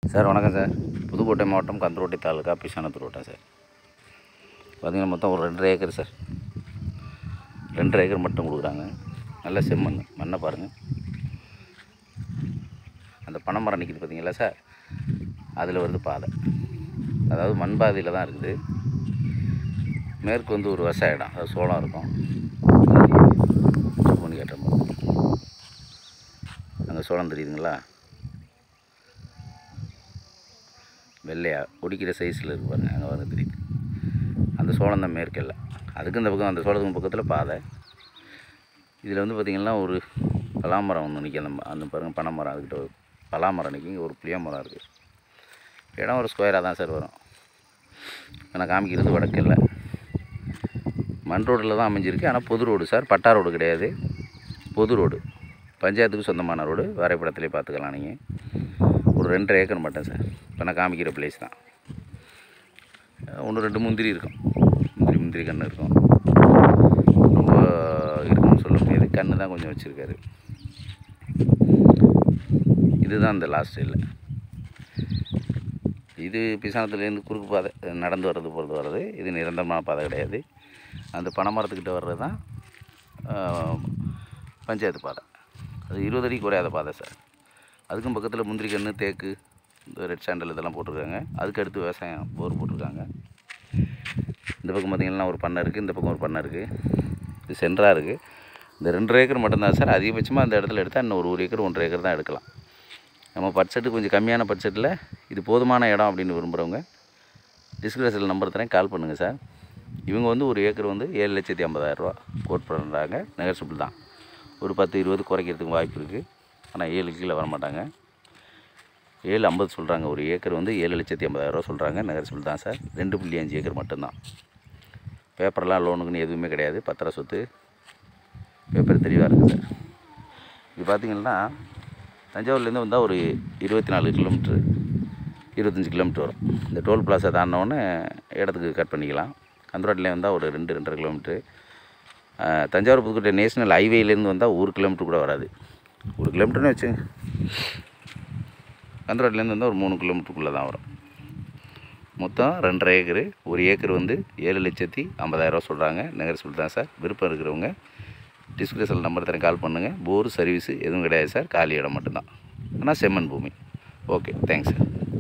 sir வணக்கம் sir Pudukkottai மாவட்டம் கந்தரோட்டை தாலுக்கா பிசானத்தூர் ரோட்டா sir பார்த்தீங்கன்னா மொத்தம் ஒரு ரெண்டரை ஏக்கர் சார் ரெண்டரை ஏக்கர் மட்டும் கொடுக்குறாங்க நல்ல செம்மண் மண்ணை பாருங்கள் அந்த பனைமரம் நிற்கிது பார்த்தீங்களா சார் அதில் வருது பாதை அதாவது மண் பாதையில் தான் இருக்குது மேற்கு வந்து ஒரு விவசாய இடம் அதாவது சோளம் இருக்கும் பண்ணி கேட்ட அங்கே சோளம் தெரியுதுங்களா வெள்ளையா ஒடிக்கிற சைஸில் இருக்கு பாருங்க அங்கே வர தெரியுது அந்த சோளம் தான் மேற்கில் அதுக்கு இந்த பக்கம் அந்த சோளத்துக்கு பக்கத்தில் பாதை இதில் வந்து பார்த்திங்கன்னா ஒரு பலாமரம் ஒன்று நிற்கி அந்த ம- அந்த பாருங்கள் பனை மரம் அதுக்கிட்ட ஒரு பலாமரம் நிற்கி இங்கே ஒரு புளிய மரம் இருக்குது இடம் ஒரு ஸ்கொயராக தான் சார் வரும் நான் காமிக்கிறது வடக்கில் மண் ரோட்டில் தான் அமைஞ்சிருக்கு ஆனால் பொது ரோடு சார் பட்டா ரோடு கிடையாது பொது ரோடு பஞ்சாயத்துக்கு சொந்தமான ரோடு வரைபடத்திலே பார்த்துக்கலாம் நீங்கள் ஒரு ரெண்டரை ஏக்கர் மட்டும் சார் இப்போ நான் காமிக்கிற பிளேஸ் தான் ஒன்று ரெண்டு முந்திரி இருக்கும் முந்திரி முந்திரி கன்று இருக்கும் ரொம்ப இருக்குன்னு சொல்ல முடியாது கன்று தான் கொஞ்சம் வச்சுருக்காரு இதுதான் இந்த லாஸ்ட் இல்லை இது பிசானத்துலேருந்து குறுக்கு பாதை நடந்து வர்றது போகிறது வர்றது இது நிரந்தரமான பாதை கிடையாது அந்த பனைமரத்துக்கிட்ட வர்றது தான் ஆஹ், பஞ்சாயத்து பாதை அது இருபது அடி குறையாத பாதை சார் அதுக்கும் பக்கத்தில் முந்திரி கன்று தேக்கு இந்த ரெட் சாண்டல் இதெல்லாம் போட்டிருக்காங்க அதுக்கு அடுத்து விவசாயம் போர் போட்டிருக்காங்க இந்த பக்கம் பார்த்திங்கன்னா ஒரு பண்ணை இருக்குது இந்த பக்கம் ஒரு பண்ணை இருக்குது இது சென்டராக இருக்குது இந்த ரெண்டரை ஏக்கர் மட்டும்தான் சார் அதிகபட்சமாக அந்த இடத்துல எடுத்தால் இன்னும் ஒரு ஒரு ஏக்கர் ஒன்றரை ஏக்கர் தான் எடுக்கலாம் நம்ம பட்ஜெட்டு கொஞ்சம் கம்மியான பட்ஜெட்டில் இது போதுமான இடம் அப்படின்னு விரும்புகிறவங்க டிஸ்கிரிப்ஷனில் நம்பர் தரேன் கால் பண்ணுங்கள் சார் இவங்க வந்து ஒரு ஏக்கர் வந்து ஏழு லட்சத்தி ஐம்பதாயிரரூவா கோட் பண்ணுறாங்க நெகர்சிபிள் தான் ஒரு பத்து இருபது குறைக்கிறதுக்கு வாய்ப்பு இருக்குது ஆனால் ஏழு கீழே வர மாட்டாங்க ஏழு ஐம்பது சொல்கிறாங்க ஒரு ஏக்கர் வந்து ஏழு லட்சத்தி ஐம்பதாயிரரூவா சொல்கிறாங்க நெகர்சிபிள் தான் சார் ரெண்டு புள்ளி அஞ்சு ஏக்கர் மட்டும்தான் பேப்பர்லாம் லோனுக்குன்னு எதுவுமே கிடையாது பத்திர சொத்து பேப்பர் தெளிவாக இருக்குது சார் இது பார்த்தீங்கன்னா தஞ்சாவூர்லேருந்து வந்தால் ஒரு இருபத்தி நாலு கிலோமீட்ரு இருபத்தஞ்சி கிலோமீட்டர் வரும் இந்த டோல் பிளாஸா தாண்டினோடனே இடத்துக்கு கட் பண்ணிக்கலாம் கந்தரோட்டில் வந்தால் ஒரு ரெண்டு ரெண்டரை கிலோமீட்ரு ஆஹ், தஞ்சாவூர் புதுக்கோட்டை நேஷனல் ஹைவேலேருந்து வந்தால் ஒரு கிலோமீட்டர் கூட வராது ஒரு கிலோமீட்டர்னு வச்சுங்க கந்தரோட்டிலேருந்து வந்தால் ஒரு மூணு கிலோமீட்டருக்குள்ளே தான் வரும் மொத்தம் ரெண்டரை ஏக்கரு ஒரு ஏக்கர் வந்து ஏழு லட்சத்தி ஐம்பதாயிரரூவா சொல்கிறாங்க நகர் தான் சார் விருப்பம் இருக்கிறவங்க டிஸ்கிரிப்ஷனில் நம்பர் தரேன் கால் பண்ணுங்கள் போர் சர்வீஸு எதுவும் கிடையாது சார் காலி இடம் மட்டும்தான் ஆனால் செம்மண் பூமி ஓகே தேங்க்ஸ் சார்